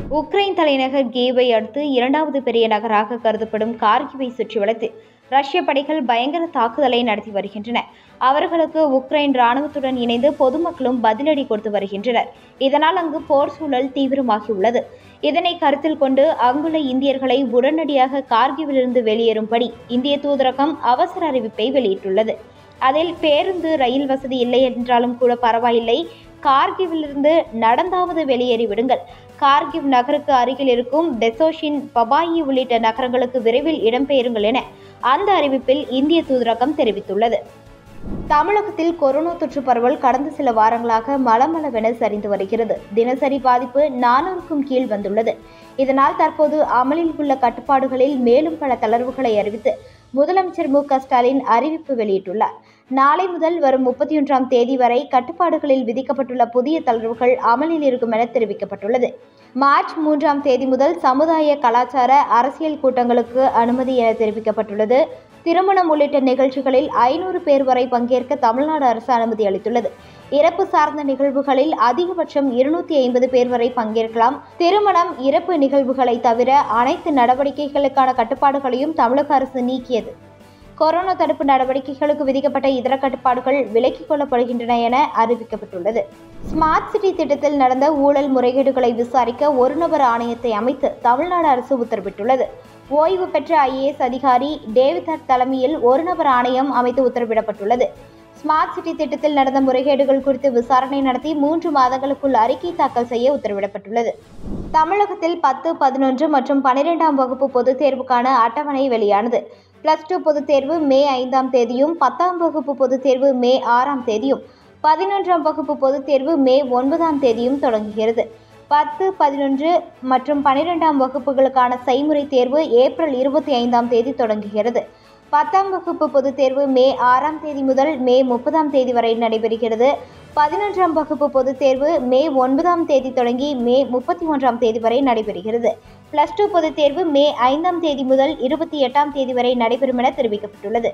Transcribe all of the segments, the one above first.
Ukraine தலைநகர் கீவை அடுத்து இரண்டாவது பெரிய நகராக கருதப்படும் கார்கிவை சுற்றி வளைத்து ரஷ்ய படைகள் பயங்கர தாக்குதலை நடத்தி வருகின்றன அவர்களுக்கு உக்ரைன் ராணுவத்துடன் இணைந்து பொதுமக்களும் பதிலடி கொடுத்து வருகின்றனர் இதனால் அங்கு போர் சூழல் தீவிரமாகியுள்ளது இதனை கருத்தில் கொண்டு அங்குள்ள இந்தியர்களை உடனடியாக கார்கிவிலிருந்து வெளியேறும்படி இந்திய தூதரகம் அவசர அறிவிப்பை வெளியிட்டுள்ளது அதில் பேருந்து ரயில் வசதி இல்லை என்றாலும் கூட பரவாயில்லை கார்கிவிலிருந்து நடந்தாவது வெளியேறி விடுங்கள் கார்கிவ் நகருக்கு அருகில் இருக்கும் பெசோஷின் பபாயி உள்ளிட்ட நகரங்களுக்கு விரைவில் இடம்பெயருங்கள் என அந்த அறிவிப்பில் இந்திய தூதரகம் தெரிவித்துள்ளது தமிழகத்தில் கொரோனா தொற்று பரவல் கடந்த சில வாரங்களாக மளமளவென சரிந்து வருகிறது தினசரி பாதிப்பு நானூறுக்கும் கீழ் வந்துள்ளது இதனால் தற்போது அமலில் உள்ள கட்டுப்பாடுகளில் மேலும் பல தளர்வுகளை அறிவித்து முதலமைச்சர் மு க ஸ்டாலின் அறிவிப்பு வெளியிட்டுள்ளார் நாளை முதல் வரும் முப்பத்தி ஒன்றாம் தேதி வரை கட்டுப்பாடுகளில் விதிக்கப்பட்டுள்ள புதிய தளர்வுகள் அமலில் இருக்கும் என தெரிவிக்கப்பட்டுள்ளது மார்ச் மூன்றாம் தேதி முதல் சமுதாய கலாச்சார அரசியல் கூட்டங்களுக்கு அனுமதி என தெரிவிக்கப்பட்டுள்ளது திருமணம் உள்ளிட்ட நிகழ்ச்சிகளில் ஐநூறு பேர் வரை பங்கேற்க தமிழ்நாடு அரசு அனுமதி அளித்துள்ளது இறப்பு சார்ந்த நிகழ்வுகளில் அதிகபட்சம் இருநூத்தி ஐம்பது பேர் வரை பங்கேற்கலாம் திருமணம் இறப்பு நிகழ்வுகளை தவிர அனைத்து நடவடிக்கைகளுக்கான கட்டுப்பாடுகளையும் தமிழக அரசு நீக்கியது கொரோனா தடுப்பு நடவடிக்கைகளுக்கு விதிக்கப்பட்ட இதர கட்டுப்பாடுகள் விலக்கிக் கொள்ளப்படுகின்றன என அறிவிக்கப்பட்டுள்ளது ஸ்மார்ட் சிட்டி திட்டத்தில் நடந்த ஊழல் முறைகேடுகளை விசாரிக்க ஒரு நபர் ஆணையத்தை அமைத்து தமிழ்நாடு அரசு உத்தரவிட்டுள்ளது ஓய்வு பெற்ற ஐஏஎஸ் அதிகாரி டேவிட் தலைமையில் ஒரு நபர் ஆணையம் அமைத்து உத்தரவிடப்பட்டுள்ளது ஸ்மார்ட் சிட்டி திட்டத்தில் நடந்த முறைகேடுகள் குறித்து விசாரணை நடத்தி மூன்று மாதங்களுக்குள் அறிக்கை தாக்கல் செய்ய உத்தரவிடப்பட்டுள்ளது தமிழகத்தில் பத்து பதினொன்று மற்றும் பனிரெண்டாம் வகுப்பு பொதுத் தேர்வுக்கான அட்டவணை வெளியானது பிளஸ் டூ பொதுத் தேர்வு மே ஐந்தாம் தேதியும் பத்தாம் வகுப்பு பொதுத் தேர்வு மே ஆறாம் தேதியும் பதினொன்றாம் வகுப்பு பொதுத் தேர்வு மே ஒன்பதாம் தேதியும் தொடங்குகிறது பத்து பதினொன்று மற்றும் பனிரெண்டாம் வகுப்புகளுக்கான செய்முறை தேர்வு ஏப்ரல் இருபத்தி ஐந்தாம் தேதி தொடங்குகிறது பத்தாம் வகுப்பு பொதுத் தேர்வு மே ஆறாம் தேதி முதல் மே முப்பதாம் தேதி வரை நடைபெறுகிறது பதினொன்றாம் வகுப்பு பொதுத் தேர்வு மே ஒன்பதாம் தேதி தொடங்கி மே முப்பத்தி ஒன்றாம் தேதி வரை நடைபெறுகிறது பிளஸ் டூ பொதுத் தேர்வு மே ஐந்தாம் தேதி முதல் இருபத்தி எட்டாம் தேதி வரை நடைபெறும் என தெரிவிக்கப்பட்டுள்ளது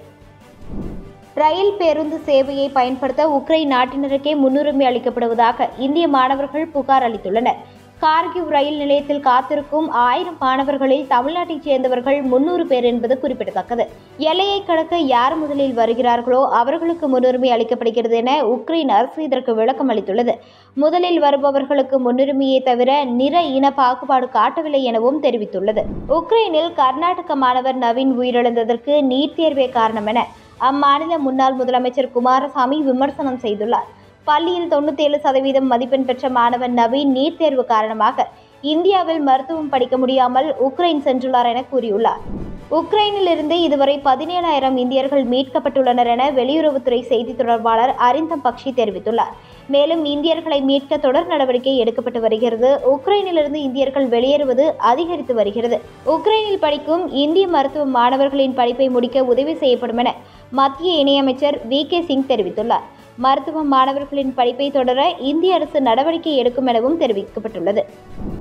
ரயில் பேருந்து சேவையை பயன்படுத்த உக்ரைன் நாட்டினருக்கே முன்னுரிமை அளிக்கப்படுவதாக இந்திய மாணவர்கள் புகார் அளித்துள்ளனர் கார்கிவ் ரயில் நிலையத்தில் காத்திருக்கும் ஆயிரம் மாணவர்களில் தமிழ்நாட்டைச் சேர்ந்தவர்கள் முன்னூறு பேர் என்பது குறிப்பிடத்தக்கது எல்லையை கடக்க யார் முதலில் வருகிறார்களோ அவர்களுக்கு முன்னுரிமை அளிக்கப்படுகிறது என உக்ரைன் அரசு இதற்கு விளக்கம் அளித்துள்ளது முதலில் வருபவர்களுக்கு முன்னுரிமையை தவிர நிற இன பாகுபாடு காட்டவில்லை எனவும் தெரிவித்துள்ளது உக்ரைனில் கர்நாடக மாணவர் நவீன் உயிரிழந்ததற்கு நீட் தேர்வே காரணம் என அம்மாநில முன்னாள் முதலமைச்சர் குமாரசாமி விமர்சனம் செய்துள்ளார் பள்ளியில் தொண்ணூத்தேழு சதவீதம் மதிப்பெண் பெற்ற மாணவன் நவீன் நீட் தேர்வு காரணமாக இந்தியாவில் மருத்துவம் படிக்க முடியாமல் உக்ரைன் சென்றுள்ளார் என கூறியுள்ளார் உக்ரைனிலிருந்து இதுவரை பதினேழாயிரம் இந்தியர்கள் மீட்கப்பட்டுள்ளனர் என வெளியுறவுத்துறை செய்தி தொடர்பாளர் அரிந்தம் பக்ஷி தெரிவித்துள்ளார் மேலும் இந்தியர்களை மீட்க தொடர் நடவடிக்கை எடுக்கப்பட்டு வருகிறது உக்ரைனிலிருந்து இந்தியர்கள் வெளியேறுவது அதிகரித்து வருகிறது உக்ரைனில் படிக்கும் இந்திய மருத்துவ மாணவர்களின் படிப்பை முடிக்க உதவி செய்யப்படும் என மத்திய இணையமைச்சர் வி கே சிங் தெரிவித்துள்ளார் மருத்துவ மாணவர்களின் படிப்பை தொடர இந்திய அரசு நடவடிக்கை எடுக்கும் எனவும் தெரிவிக்கப்பட்டுள்ளது